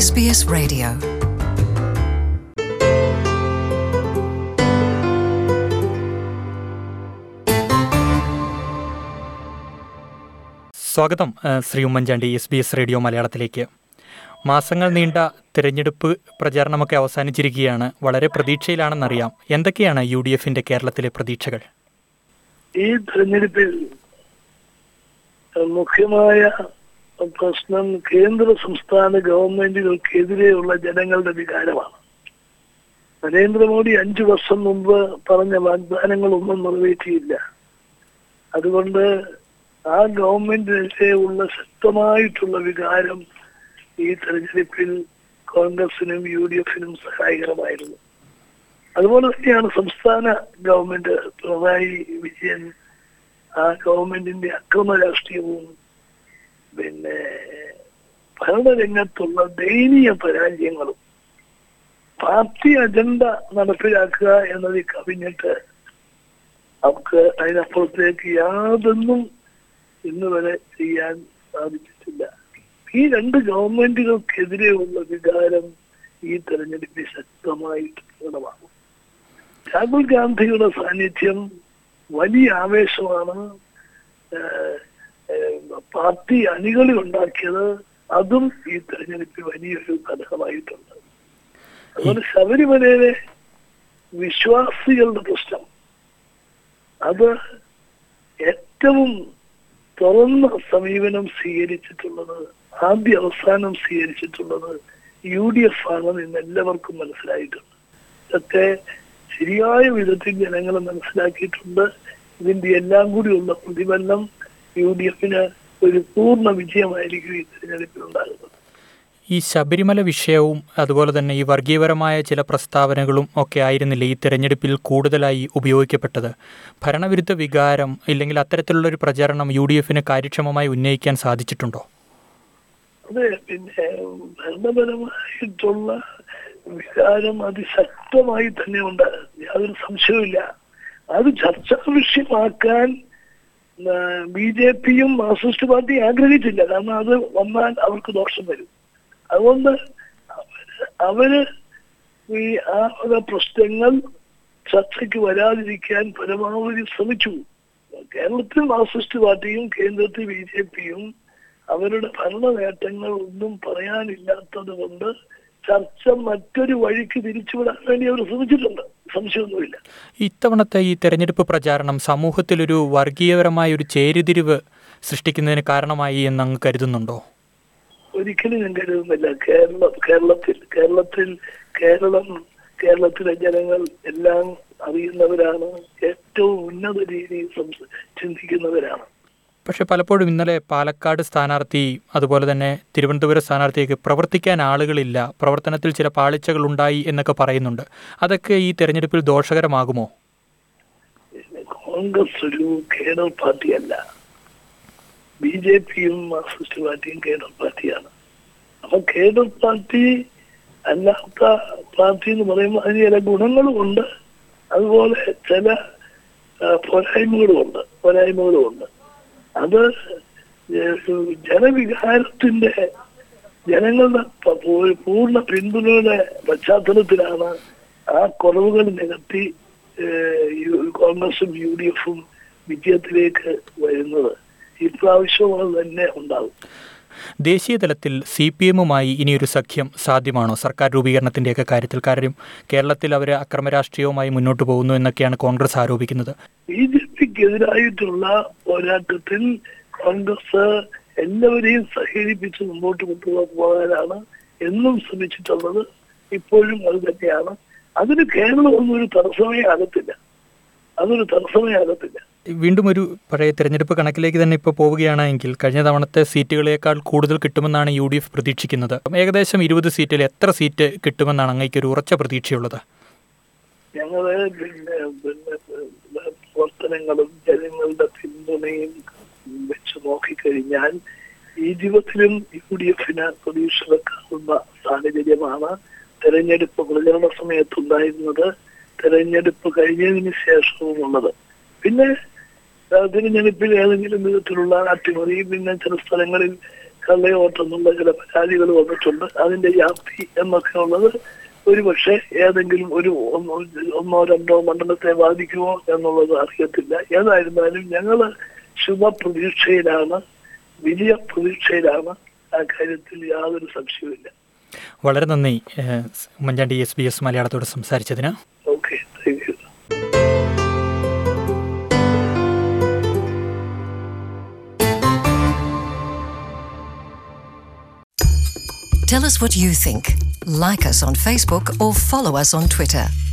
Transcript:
SBS Radio. സ്വാഗതം ഏഹ് Shri Oommen Chandy S B S radio മലയാളത്തിലേക്ക് മാസങ്ങൾ നീണ്ട തിരഞ്ഞെടുപ്പ് പ്രചാരണമൊക്കെ അവസാനിച്ചിരിക്കുകയാണ് വളരെ പ്രതീക്ഷയിലാണെന്നറിയാം എന്തൊക്കെയാണ് യു ഡി എഫിന്റെ കേരളത്തിലെ പ്രതീക്ഷകൾ ഈ തെരഞ്ഞെടുപ്പിൽ മുഖ്യമായ പ്രശ്നം കേന്ദ്ര സംസ്ഥാന ഗവൺമെന്റുകൾക്കെതിരെയുള്ള ജനങ്ങളുടെ വികാരമാണ് നരേന്ദ്രമോദി അഞ്ചു വർഷം മുമ്പ് പറഞ്ഞ വാഗ്ദാനങ്ങളൊന്നും നിറവേറ്റിയില്ല അതുകൊണ്ട് ആ ഗവൺമെന്റിനെതിരെ ഉള്ള ശക്തമായിട്ടുള്ള വികാരം ഈ തെരഞ്ഞെടുപ്പിൽ കോൺഗ്രസിനും യു ഡി എഫിനും സഹായകരമായിരുന്നു അതുപോലെ തന്നെയാണ് സംസ്ഥാന ഗവൺമെന്റ് പിണറായി വിജയൻ ആ ഗവൺമെന്റിന്റെ അക്രമ രാഷ്ട്രീയവും പിന്നെ ഭരണരംഗത്തുള്ള ദയനീയ പരാജയങ്ങളും പാർട്ടി അജണ്ട നടപ്പിലാക്കുക എന്നതിൽ കവിഞ്ഞിട്ട് നമുക്ക് അതിനപ്പുറത്തേക്ക് യാതൊന്നും ഇന്ന് വരെ ചെയ്യാൻ സാധിച്ചിട്ടില്ല ഈ രണ്ട് ഗവൺമെന്റുകൾക്കെതിരെയുള്ള വികാരം ഈ തെരഞ്ഞെടുപ്പിൽ ശക്തമായിട്ട് പ്രകടമാകും രാഹുൽ ഗാന്ധിയുടെ സാന്നിധ്യം വലിയ ആവേശമാണ് ഏഹ്, ഏഹ്, പാർട്ടി അണികളിൽ ഉണ്ടാക്കിയത് അതും ഈ തെരഞ്ഞെടുപ്പിൽ വലിയൊരു ഘടകമായിട്ടുണ്ട് അതുപോലെ ശബരിമലയിലെ വിശ്വാസികളുടെ പ്രശ്നം അത് ഏറ്റവും തുറന്ന സമീപനം സ്വീകരിച്ചിട്ടുള്ളത് ആദ്യ അവസാനം സ്വീകരിച്ചിട്ടുള്ളത് യു ഡി എഫ് ആണെന്ന് ഇന്ന് എല്ലാവർക്കും മനസ്സിലായിട്ടുണ്ട് ഇതൊക്കെ ശരിയായ വിധത്തിൽ ജനങ്ങൾ മനസ്സിലാക്കിയിട്ടുണ്ട് ഇതിന്റെ എല്ലാം കൂടിയുള്ള പ്രതിഫലനം യു ഡി എഫിന് ഒരു പൂർണ്ണ വിജയമായിരിക്കും ഈ തെരഞ്ഞെടുപ്പിൽ ഉണ്ടാകുന്നത് ഈ ശബരിമല വിഷയവും അതുപോലെ തന്നെ ഈ വർഗീയപരമായ ചില പ്രസ്താവനകളും ഒക്കെ ആയിരുന്നില്ല ഈ തെരഞ്ഞെടുപ്പിൽ കൂടുതലായി ഉപയോഗിക്കപ്പെട്ടത് ഭരണവിരുദ്ധ വികാരം ഇല്ലെങ്കിൽ അത്തരത്തിലുള്ളൊരു പ്രചാരണം യു ഡി എഫിന് കാര്യക്ഷമമായി ഉന്നയിക്കാൻ സാധിച്ചിട്ടുണ്ടോ അതെ പിന്നെ ഭരണപരമായിട്ടുള്ള വികാരം അതിശക്തമായി തന്നെ ഉണ്ട് യാതൊരു സംശയവുമില്ല അത് ചർച്ചാ വിഷയമാക്കാൻ ബി ജെ പിയും മാർക്സിസ്റ്റ് പാർട്ടി ആഗ്രഹിച്ചില്ല കാരണം അത് വന്നാൽ അവർക്ക് ദോഷം വരും അതുകൊണ്ട് അവര് അവര് ഈ ആ വക പ്രശ്നങ്ങൾ ചർച്ചയ്ക്ക് വരാതിരിക്കാൻ പരമാവധി ശ്രമിച്ചു കേരളത്തിൽ മാർക്സിസ്റ്റ് പാർട്ടിയും കേന്ദ്രത്തിൽ ബി ജെ പിയും അവരുടെ ഭരണ നേട്ടങ്ങൾ ഒന്നും പറയാനില്ലാത്തത് കൊണ്ട് ചർച്ച മറ്റൊരു വഴിക്ക് തിരിച്ചുവിടാൻ വേണ്ടി അവർ ശ്രമിച്ചിട്ടുണ്ട് സംശയമൊന്നുമില്ല ഇത്തവണത്തെ ഈ തെരഞ്ഞെടുപ്പ് പ്രചാരണം സമൂഹത്തിലൊരു വർഗീയപരമായ ഒരു ചേരിതിരിവ് സൃഷ്ടിക്കുന്നതിന് കാരണമായി എന്ന് അങ്ങ് കരുതുന്നുണ്ടോ ഒരിക്കലും ഞാൻ കരുതുന്നില്ല കേരള കേരളത്തിൽ കേരളത്തിൽ കേരളം കേരളത്തിലെ ജനങ്ങൾ എല്ലാം അറിയുന്നവരാണ് ഏറ്റവും ഉന്നത രീതിയിൽ സംസ- ചിന്തിക്കുന്നവരാണ് പക്ഷെ പലപ്പോഴും ഇന്നലെ പാലക്കാട് സ്ഥാനാർത്ഥി അതുപോലെ തന്നെ തിരുവനന്തപുരം സ്ഥാനാർത്ഥിക്ക് പ്രവർത്തിക്കാൻ ആളുകളില്ല പ്രവർത്തനത്തിൽ ചില പാളിച്ചകൾ ഉണ്ടായി എന്നൊക്കെ പറയുന്നുണ്ട് അതൊക്കെ ഈ തെരഞ്ഞെടുപ്പിൽ ദോഷകരമാകുമോ കോൺഗ്രസ് ഒരു കേഡർ പാർട്ടിയല്ല ബി ജെ പിയും മാർക്സിസ്റ്റ് പാർട്ടിയും കേഡർ പാർട്ടിയാണ് അപ്പൊ കേഡർ പാർട്ടി അല്ലാത്ത പാർട്ടി എന്ന് പറയുമ്പോൾ അതിന് ചില ഗുണങ്ങളും ഉണ്ട് അതുപോലെ ചില ആ, പോരായ്മകളും ഉണ്ട് പോരായ്മകളും ഉണ്ട് അത് ഒരു ജനവികാരത്തിന്റെ ജനങ്ങളുടെ പ- പൂ- പൂർണ്ണ പിന്തുണയുടെ പശ്ചാത്തലത്തിലാണ് ആ കുറവുകൾ നികത്തി ഏഹ്, യു- കോൺഗ്രസും യു ഡി എഫും വിജയത്തിലേക്ക് വരുന്നത് ഇപ്രാവശ്യവും അത് തന്നെ ഉണ്ടാകും ദേശീയ തലത്തിൽ സി പി എമ്മുമായി ഇനിയൊരു സഖ്യം സാധ്യമാണോ സർക്കാർ രൂപീകരണത്തിൻ്റെയൊക്കെ കാര്യത്തിൽ കാര്യം കേരളത്തിൽ അവർ അക്രമരാഷ്ട്രീയവുമായി മുന്നോട്ട് പോകുന്നു എന്നൊക്കെയാണ് കോൺഗ്രസ് ആരോപിക്കുന്നത് ബി ജെ പിക്കെതിരായിട്ടുള്ള പോരാട്ടത്തിൽ കോൺഗ്രസ് എല്ലാവരെയും സഹകരിപ്പിച്ച് മുമ്പോട്ട് കൊണ്ടുപോകാനാണ് എന്നും ശ്രമിച്ചിട്ടുള്ളത് ഇപ്പോഴും അത് തന്നെയാണ് അതിന് കേരളം ഒന്നും ഒരു തടസ്സമേ ആകത്തില്ല അതൊരു തടസ്സമേ ആകത്തില്ല വീണ്ടും ഒരു പഴയ തെരഞ്ഞെടുപ്പ് കണക്കിലേക്ക് തന്നെ ഇപ്പോൾ പോവുകയാണെങ്കിൽ കഴിഞ്ഞ തവണത്തെ സീറ്റുകളേക്കാൾ കൂടുതൽ കിട്ടുമെന്നാണ് യു ഡി എഫ് പ്രതീക്ഷിക്കുന്നത് ഏകദേശം ഇരുപത് സീറ്റിൽ എത്ര സീറ്റ് കിട്ടുമെന്നാണ് അങ്ങേക്ക് ഒരു ഉറച്ച പ്രതീക്ഷയുള്ളത് ഞങ്ങള് പിന്നെ പിന്നെ പ്രവർത്തനങ്ങളും ജനങ്ങളുടെ പിന്തുണയും വെച്ച് നോക്കിക്കഴിഞ്ഞാൽ ഇരുപത്തിലും യു ഡി എഫിന് പ്രതീക്ഷ വെക്കാവുന്ന സാഹചര്യമാണ് തെരഞ്ഞെടുപ്പ് പ്രചരണ സമയത്തുണ്ടായിരുന്നത് തെരഞ്ഞെടുപ്പ് കഴിഞ്ഞതിന് ശേഷവും ഉള്ളത് പിന്നെ ആ, തിരഞ്ഞെടുപ്പിൽ ഏതെങ്കിലും വിധത്തിലുള്ള അട്ടിമറി പിന്നെ ചില സ്ഥലങ്ങളിൽ കള്ളയോട്ടെന്നുള്ള ചില പരാതികൾ വന്നിട്ടുണ്ട് അതിന്റെ വ്യാപ്തി എന്നൊക്കെ ഉള്ളത് ഒരുപക്ഷെ ഏതെങ്കിലും ഒരു ഒന്നോ ഒന്നോ രണ്ടോ മണ്ഡലത്തെ ബാധിക്കുമോ എന്നുള്ളത് അറിയത്തില്ല ഏതായിരുന്നാലും ഞങ്ങള് ശുഭപ്രതീക്ഷയിലാണ് വലിയ പ്രതീക്ഷയിലാണ് ആ കാര്യത്തിൽ യാതൊരു സംശയവുമില്ല വളരെ നന്ദി ഏഹ്, ഉമ്മൻചാണ്ടി എസ് ബി എസ് മലയാളത്തോട് സംസാരിച്ചതിന് okay thank you Tell us what you think. Like us on Facebook or follow us on Twitter.